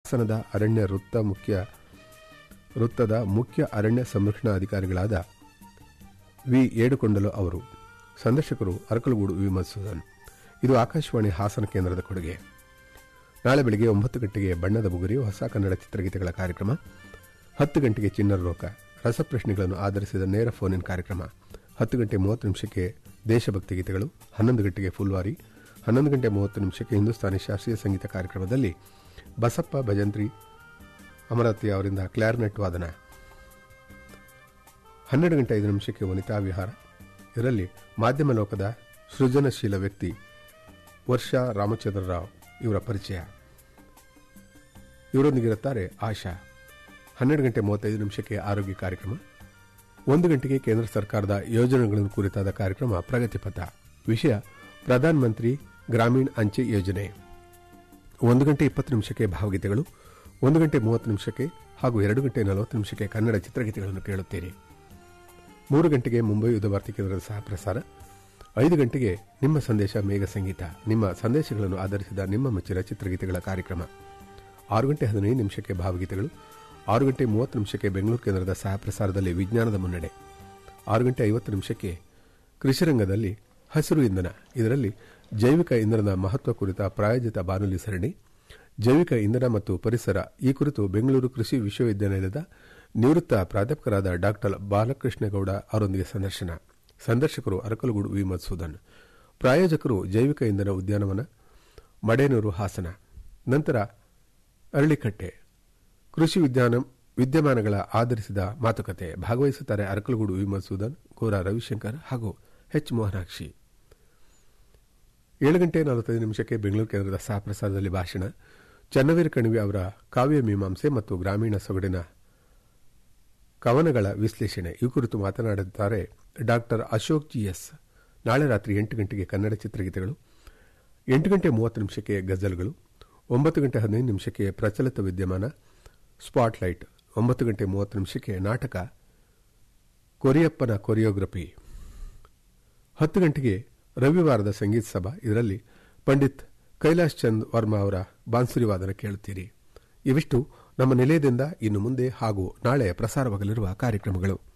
ಹಾಸನದ ಅರಣ್ಯ ವೃತ್ತ ಮುಖ್ಯ ವೃತ್ತದ ಮುಖ್ಯ ಅರಣ್ಯ ಸಂರಕ್ಷಣಾ ಅಧಿಕಾರಿಗಳಾದ ವಿ ಏಡುಕೊಂಡಲು ಅವರು ಸಂದರ್ಶಕರು ಅರಕಲಗೂಡು ವಿ ಮಧುಸೂದನ್ ಇದು ಆಕಾಶವಾಣಿ ಹಾಸನ ಕೇಂದ್ರದ ಕೊಡುಗೆ ನಾಳೆ ಬೆಳಿಗ್ಗೆ ಒಂಬತ್ತು ಗಂಟೆಗೆ ಬಣ್ಣದ ಬುಗುರಿ ಹೊಸ ಕನ್ನಡ ಚಿತ್ರಗೀತೆಗಳ ಕಾರ್ಯಕ್ರಮ ಹತ್ತು ಗಂಟೆಗೆ ಚಿನ್ನರ ರೋಕ ರಸಪ್ರಶ್ನೆಗಳನ್ನು ಆಧರಿಸಿದ ನೇರ ಫೋನ್ ಇನ್ ಕಾರ್ಯಕ್ರಮ ಹತ್ತು ಗಂಟೆ ಮೂವತ್ತು ನಿಮಿಷಕ್ಕೆ ದೇಶಭಕ್ತಿ ಗೀತೆಗಳು ಹನ್ನೊಂದು ಗಂಟೆಗೆ ಫುಲ್ವಾರಿ ಹನ್ನೊಂದು ಗಂಟೆ ಮೂವತ್ತು ನಿಮಿಷಕ್ಕೆ ಹಿಂದೂಸ್ತಾನಿ ಶಾಸ್ತ್ರೀಯ ಸಂಗೀತ ಕಾರ್ಯಕ್ರಮದಲ್ಲಿ ಬಸಪ್ಪ ಭಜಂತ್ರಿ ಅಮರಾವತಿ ಅವರಿಂದ ಕ್ಲಾರ್ನೆಟ್ ವಾದನ ಹನ್ನೆರಡು ಗಂಟೆ ಐದು ನಿಮಿಷಕ್ಕೆ ವನಿತಾ ವಿಹಾರ ಇದರಲ್ಲಿ ಮಾಧ್ಯಮ ಲೋಕದ ಸೃಜನಶೀಲ ವ್ಯಕ್ತಿ ವರ್ಷಾ ರಾಮಚಂದ್ರ ರಾವ್ ಇವರ ಪರಿಚಯ ಇವರೊಂದಿಗಿರುತ್ತಾರೆ ಆಶಾ ಹನ್ನೆರಡು ಗಂಟೆ ಮೂವತ್ತೈದು ನಿಮಿಷಕ್ಕೆ ಆರೋಗ್ಯ ಕಾರ್ಯಕ್ರಮ ಒಂದು ಗಂಟೆಗೆ ಕೇಂದ್ರ ಸರ್ಕಾರದ ಯೋಜನೆಗಳನ್ನು ಕುರಿತಾದ ಕಾರ್ಯಕ್ರಮ ಪ್ರಗತಿ ಪಥ ವಿಷಯ ಪ್ರಧಾನ ಮಂತ್ರಿ ಗ್ರಾಮೀಣ ಅಂಚೆ ಯೋಜನೆ ಒಂದು ಗಂಟೆ ಇಪ್ಪತ್ತು ನಿಮಿಷಕ್ಕೆ ಭಾವಗೀತೆಗಳು ಒಂದು ಗಂಟೆ ಮೂವತ್ತು ನಿಮಿಷಕ್ಕೆ ಹಾಗೂ ಎರಡು ಗಂಟೆ ನಲವತ್ತು ನಿಮಿಷಕ್ಕೆ ಕನ್ನಡ ಚಿತ್ರಗೀತೆಗಳನ್ನು ಕೇಳುತ್ತೀರಿ ಮೂರು ಗಂಟೆಗೆ ಮುಂಬೈ ಯುದ್ಧ ಭಾರತಿ ಕೇಂದ್ರದ ಸಹ ಪ್ರಸಾರ ಐದು ಗಂಟೆಗೆ ನಿಮ್ಮ ಸಂದೇಶ ಮೇಘ ಸಂಗೀತ ನಿಮ್ಮ ಸಂದೇಶಗಳನ್ನು ಆಧರಿಸಿದ ನಿಮ್ಮ ಮೆಚ್ಚಿನ ಚಿತ್ರಗೀತೆಗಳ ಕಾರ್ಯಕ್ರಮ ಆರು ಗಂಟೆ ಹದಿನೈದು ನಿಮಿಷಕ್ಕೆ ಭಾವಗೀತೆಗಳು ಆರು ಗಂಟೆ ಮೂವತ್ತು ನಿಮಿಷಕ್ಕೆ ಬೆಂಗಳೂರು ಕೇಂದ್ರದ ಸಹ ಪ್ರಸಾರದಲ್ಲಿ ವಿಜ್ಞಾನದ ಮುನ್ನಡೆ ಆರು ಗಂಟೆ ಐವತ್ತು ನಿಮಿಷಕ್ಕೆ ಕೃಷಿ ರಂಗದಲ್ಲಿ ಹಸಿರು ಇಂಧನ ಇದರಲ್ಲಿ ಜೈವಿಕ ಇಂಧನದ ಮಹತ್ವ ಕುರಿತ ಪ್ರಾಯೋಜಿತ ಬಾನುಲಿ ಸರಣಿ ಜೈವಿಕ ಇಂಧನ ಮತ್ತು ಪರಿಸರ ಈ ಕುರಿತು ಬೆಂಗಳೂರು ಕೃಷಿ ವಿಶ್ವವಿದ್ಯಾನಿಲಯದ ನಿವೃತ್ತ ಪ್ರಾಧ್ಯಾಪಕರಾದ ಡಾಕ್ಟರ್ ಬಾಲಕೃಷ್ಣಗೌಡ ಅವರೊಂದಿಗೆ ಸಂದರ್ಶನ ಸಂದರ್ಶಕರು ಅರಕಲಗೂಡು ವಿ ಮಧುಸೂದನ್ ಪ್ರಾಯೋಜಕರು ಜೈವಿಕ ಇಂಧನ ಉದ್ಯಾನವನ ಮಡೇನೂರು ಹಾಸನ ನಂತರ ಅರಳಿಕಟ್ಟೆ ಕೃಷಿ ವಿಜ್ಞಾನ ವಿದ್ಯಮಾನಗಳ ಆಧರಿಸಿದ ಮಾತುಕತೆ ಭಾಗವಹಿಸುತ್ತಾರೆ ಅರಕಲಗೂಡು ವಿ ಮಧುಸೂದನ್ ಗೋರಾ ರವಿಶಂಕರ್ ಹಾಗೂ ಎಚ್ ಮೋಹನಾಕ್ಷಿ ಏಳು ಗಂಟೆ ನಲವತ್ತೈದು ನಿಮಿಷಕ್ಕೆ ಬೆಂಗಳೂರು ಕೇಂದ್ರದ ಸಹ ಪ್ರಸಾರದಲ್ಲಿ ಭಾಷಣ ಚನ್ನವೀರ ಕಣಿವೆ ಅವರ ಕಾವ್ಯ ಮೀಮಾಂಸೆ ಮತ್ತು ಗ್ರಾಮೀಣ ಸೊಗಡಿನ ಕವನಗಳ ವಿಶ್ಲೇಷಣೆ ಈ ಕುರಿತು ಮಾತನಾಡುತ್ತಾರೆ ಡಾಕ್ಟರ್ ಅಶೋಕ್ ಜಿಎಸ್ ನಾಳೆ ರಾತ್ರಿ ಎಂಟು ಗಂಟೆಗೆ ಕನ್ನಡ ಚಿತ್ರಗೀತೆಗಳು ಎಂಟು ಗಂಟೆ ಮೂವತ್ತು ನಿಮಿಷಕ್ಕೆ ಗಜಲ್ಗಳು ಒಂಬತ್ತು ಗಂಟೆ ಹದಿನೈದು ನಿಮಿಷಕ್ಕೆ ಪ್ರಚಲಿತ ವಿದ್ಯಮಾನ ಸ್ಪಾಟ್ಲೈಟ್ ಒಂಬತ್ತು ಗಂಟೆ ಮೂವತ್ತು ನಿಮಿಷಕ್ಕೆ ನಾಟಕ ಕೊರಿಯಪ್ಪನ ಕೊರಿಯೋಗ್ರಫಿ ಹತ್ತು ಗಂಟೆಗೆ ರವಿವಾರದ ಸಂಗೀತ ಸಭಾ ಇದರಲ್ಲಿ ಪಂಡಿತ್ ಕೈಲಾಶ್ ಚಂದ್ ವರ್ಮಾ ಅವರ ಬಾನ್ಸುರಿ ವಾದನ ಕೇಳುತ್ತೀರಿ ಇವಿಷ್ಟು ನಮ್ಮ ನಿಲಯದಿಂದ ಇನ್ನು ಮುಂದೆ ಹಾಗೂ ನಾಳೆ ಪ್ರಸಾರವಾಗಲಿರುವ ಕಾರ್ಯಕ್ರಮಗಳು